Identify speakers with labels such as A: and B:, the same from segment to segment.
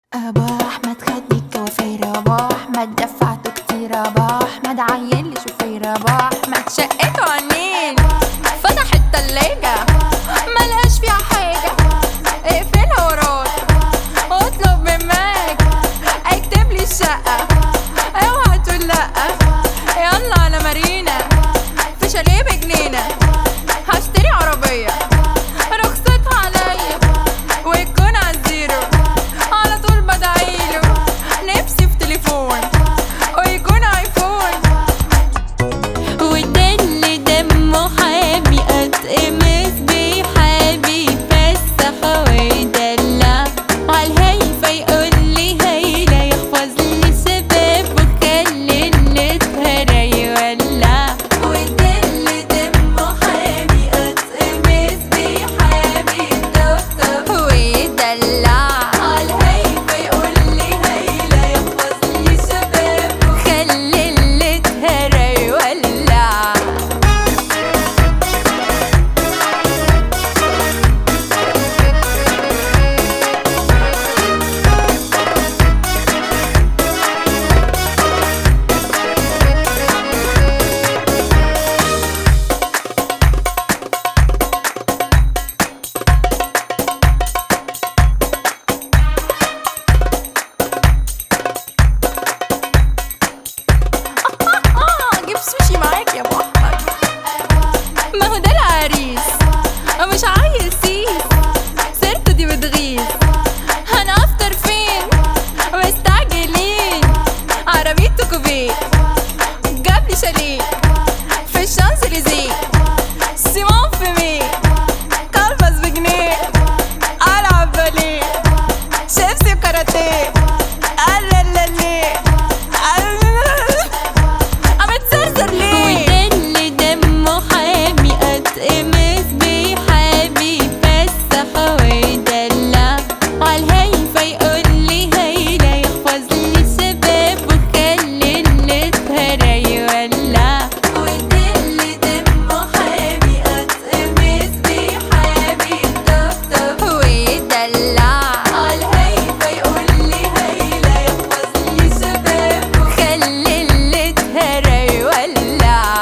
A: ابو احمد خدني الكوافير ابو احمد دفعته كتير ابو احمد عين لي شوفير ابو احمد شقته عنين فتح التلاجة ملقاش فيها حاجة اقفلها وراك اطلب من ماك اكتب لي الشقة اوعى تقول لأ يلا على مارينا في شاليه بجنينة هشتري عربية رخصتها عليا ويكون عالزيرو على طول بدعيله نفسي في تليفون ويكون ايفون
B: وده اللي دمه حامي اتقمص بحابي بس ويدلع عالهايفة يقول لي هيلا يحفظ لي سباب وخلي اللي اتهرى يولع وده اللي دمه حامي اتقمص بحابي طبطب
A: ويدلع
B: عالهايفة يقول لي هيلا يحفظ لي سباب
A: خلي اللي اتهرى يولع آه، جيب سوشي معاك يا ابو احمد ما هو ده العريس مش عايز سيس سيرته دي بتغيظ هنفطر فين مستعجلين عربيته كوبيه جاب لي شاليه في الشانزليزيه سيمون في مي كلبس بجنيه العب باليه شيبسي وكاراتيه ألالاليه عم تزرزر ليه
B: وده اللي دمه حامي اتقمص بحابي بس ويدلع عالهايفة يقول لي هيلا يحفظ لي سباب وخلي اللي اتهرى يولع وده اللي دمه حامي اتقمص بحابي طبطب
A: ويدلع
B: عالهايفة يقول لي هيلا يحفظ لي سباب
A: خلي اللي اتهرى يولع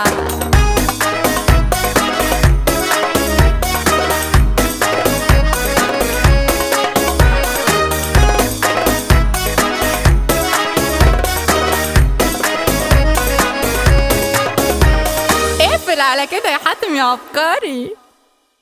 A: اقفل على كده يا حاتم يا عبقري